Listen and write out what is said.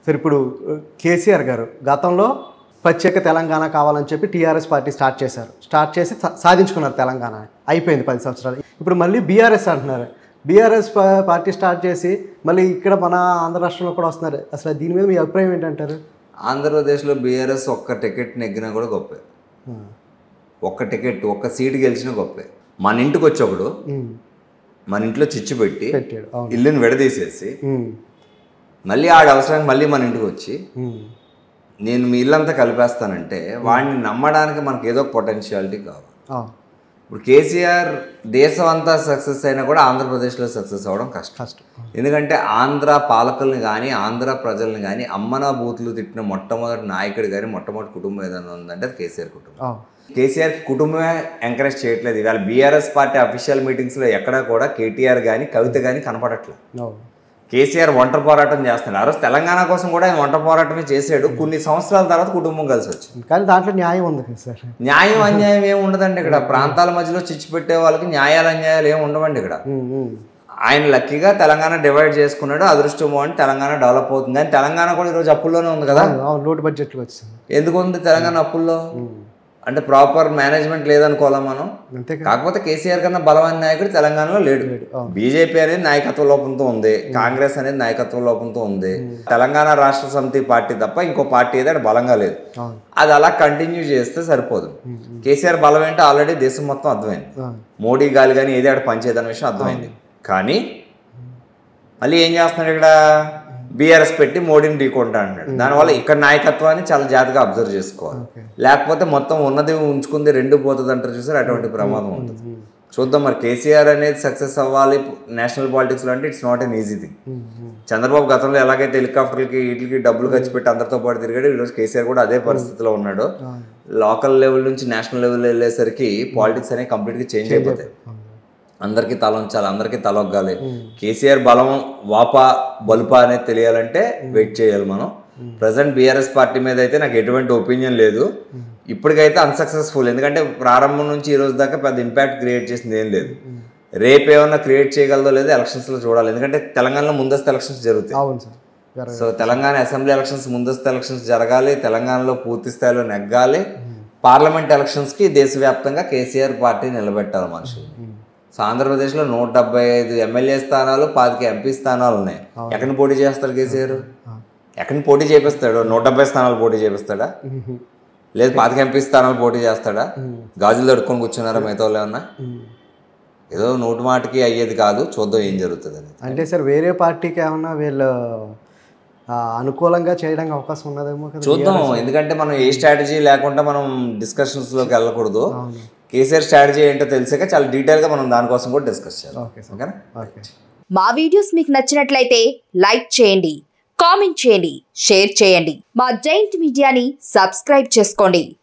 సరే ఇప్పుడు ఆ, కేసీఆర్ గారు గతంలో ప్రత్యేక తెలంగాణ కావాలని చెప్పి టీఆర్ఎస్ పార్టీ స్టార్ట్ చేశారు స్టార్ట్ చేసి సా- సాధించుకున్నారు తెలంగాణ అయిపోయింది పది సంవత్సరాలు ఇప్పుడు మళ్ళీ బీఆర్ఎస్ అంటున్నారు బీఆర్ఎస్ పార్టీ స్టార్ట్ చేసి మళ్ళీ ఇక్కడ మన ఆంధ్ర రాష్ట్రంలో కూడా వస్తున్నారు అసలు దీని మీద మీ అభిప్రాయం ఏంటంటారు ఆంధ్రప్రదేశ్లో బీఆర్ఎస్ ఒక్క టికెట్ నెగ్గినా కూడా గొప్పే ఉమ్. ఒక్క టికెట్ ఒక్క సీట్ గెలిచినా గొప్పే మన ఇంటికి వచ్చి ఒకడు ఉమ్. మన ఇంట్లో చిచ్చు పెట్టి పెట్టాడు అవును ఇల్లుని విడదీసేసి ఉమ్. మళ్ళీ ఆడ అవసరానికి మళ్ళీ మన ఇంటికి వచ్చి ఉమ్. నేను మీ ఇల్లంతా కలిపేస్తానంటే వాడిని నమ్మడానికి మనకి ఏదో పొటెన్షియాలిటీ కావాలి అవును. ఇప్పుడు కేసీఆర్ దేశం అంతా సక్సెస్ అయినా కూడా ఆంధ్రప్రదేశ్లో సక్సెస్ అవ్వడం కష్టం కష్టం ఎందుకంటే ఆంధ్ర పాలకుల్ని కానీ ఆంధ్ర ప్రజల్ని కానీ అమ్మనా బూతులు తిట్టిన మొట్టమొదటి నాయకుడు కానీ మొట్టమొదటి కుటుంబం ఏదైనా ఉందంటే అది కేసీఆర్ కుటుంబం అవును. కేసీఆర్ కుటుంబమే ఎంకరేజ్ చేయట్లేదు ఇవాళ బీఆర్ఎస్ పార్టీ అఫీషియల్ మీటింగ్స్లో ఎక్కడా కూడా కేటీఆర్ కానీ కవిత కానీ కనపడట్లేదు అవును. కేసీఆర్ ఒంటరి పోరాటం చేస్తున్నాడు ఆ రోజు తెలంగాణ కోసం కూడా ఆయన ఒంటరి పోరాటమే చేశాడు కొన్ని సంవత్సరాల తర్వాత కుటుంబం కలిసి వచ్చింది కానీ దాంట్లో న్యాయం ఉంది కదా సార్ న్యాయం అన్యాయం ఏమి ఉండదండి ఇక్కడ ప్రాంతాల మధ్యలో చిచ్చు పెట్టే వాళ్ళకి న్యాయాలు అన్యాయాలు ఏమి ఉండవండి ఇక్కడ ఉమ్. ఉమ్. ఆయన లక్కీగా తెలంగాణ డివైడ్ చేసుకున్నాడు అదృష్టం అని తెలంగాణ డెవలప్ అవుతుంది కానీ తెలంగాణ కూడా ఈరోజు అప్పుల్లోనే ఉంది కదా అవును, అవును లోటు బడ్జెట్లో వచ్చింది ఎందుకు ఉంది తెలంగాణ అప్పుల్లో అంటే ప్రాపర్ మేనేజ్మెంట్ లేదనుకోవాలా మనం అంతే కదా కాకపోతే కేసీఆర్ కన్నా బలమైన నాయకుడు తెలంగాణలో లేడు అవును. బీజేపీ అనేది నాయకత్వ లోపంతో ఉంది కాంగ్రెస్ అనేది నాయకత్వ లోపంతో ఉంది తెలంగాణ రాష్ట్ర సమితి పార్టీ తప్ప ఇంకో పార్టీ ఏదో అక్కడ బలంగా లేదు అవును. అది అలా కంటిన్యూ చేస్తే సరిపోదు కేసీఆర్ బలం ఏంటో ఆల్రెడీ దేశం మొత్తం అర్థమైంది అవును. మోడీ గాలి కానీ ఏది ఆడ పనిచేయదన్న విషయం అర్థమైంది కానీ మళ్ళీ ఏం చేస్తున్నాడు ఇక్కడ బీఆర్ఎస్ పెట్టి మోడీని ఢీకొంటా అంటున్నాడు దానివల్ల ఇక్కడ నాయకత్వాన్ని చాలా జాగ్రత్తగా అబ్జర్వ్ చేసుకోవాలి ఓకే. లేకపోతే మొత్తం ఉన్నది ఉంచుకుంది రెండు పోతుంది అంటారు చూసారు అటువంటి ప్రమాదం ఉంటుంది చూద్దాం మరి కేసీఆర్ అనేది సక్సెస్ అవ్వాలి నేషనల్ పాలిటిక్స్లో అంటే it's not an easy thing um. Um. Chandrababu గతంలో ఎలాగైతే హెలికాప్టర్లకి వీటికి డబ్బులు ఖర్చు పెట్టి అందరితో పాటు తిరిగాడు ఈరోజు కేసీఆర్ కూడా అదే పరిస్థితిలో ఉన్నాడు అవును. లోకల్ లెవెల్ నుంచి నేషనల్ లెవెల్ వెళ్ళేసరికి పాలిటిక్స్ అనేవి కంప్లీట్గా చేంజ్ అయిపోతాయి అవును. అందరికీ తల ఉంచాలి అందరికీ తల ఒగ్గాలి కేసీఆర్ బలం వాపా బలుపా అనేది తెలియాలంటే వెయిట్ చేయాలి మనం ప్రజెంట్ బీఆర్ఎస్ పార్టీ మీద అయితే నాకు ఎటువంటి ఒపీనియన్ లేదు ఇప్పటికైతే అన్సక్సెస్ఫుల్ ఎందుకంటే ప్రారంభం నుంచి ఈ రోజు దాకా పెద్ద ఇంపాక్ట్ క్రియేట్ చేసింది ఏం లేదు రేపు ఏమన్నా క్రియేట్ చేయగలదో లేదో ఎలక్షన్స్లో చూడాలి ఎందుకంటే తెలంగాణలో ముందస్తు ఎలక్షన్స్ జరుగుతాయి అవును సార్ జరగదు. సో తెలంగాణ అసెంబ్లీ ఎలక్షన్స్ ముందస్తు ఎలక్షన్స్ జరగాలి తెలంగాణలో పూర్తి స్థాయిలో నెగ్గాలి పార్లమెంట్ ఎలక్షన్స్కి దేశవ్యాప్తంగా కేసీఆర్ పార్టీ నిలబెట్టాలి మనుషులు సో ఆంధ్రప్రదేశ్లో నూట డెబ్బై ఐదు ఎమ్మెల్యే స్థానాలు పాతిక ఎంపీ స్థానాలు ఉన్నాయి ఎక్కడిని పోటీ చేస్తాడు కేసీఆర్ ఎక్కడిని పోటీ చేపిస్తాడు నూట డెబ్బై స్థానాలు పోటీ చేపిస్తాడా ఉమ్. లేదు పాతిక ఎంపీ స్థానాలు పోటీ చేస్తాడా గాజులు తడుక్కొని కూర్చున్నారా మిగతా వాళ్ళు ఏమన్నా ఉమ్. ఏదో నోటి మాటకి అయ్యేది కాదు చూద్దాం ఏం జరుగుతుంది అనేది అంటే సార్ వేరే పార్టీకి ఏమన్నా వీళ్ళు ఆ, అనుకూలంగా చేయడానికి అవకాశం ఉన్నదేమో కదా చూద్దాం ఎందుకంటే మనం ఏ స్ట్రాటజీ లేకుండా మనం డిస్కషన్స్లోకి వెళ్ళకూడదు అవును కేసీఆర్ స్ట్రాటజీ ఏంటో తెలిసాక చాలా డీటెయిల్గా మనం దానికోసం కూడా డిస్కస్ చేయాలి ఓకే సార్ ఓకేనా ఓకే మా వీడియోస్ మీకు నచ్చినట్లయితే లైక్ చేయండి కామెంట్ చేయండి షేర్ చేయండి మా జైంట్ మీడియాని సబ్స్క్రైబ్ చేసుకోండి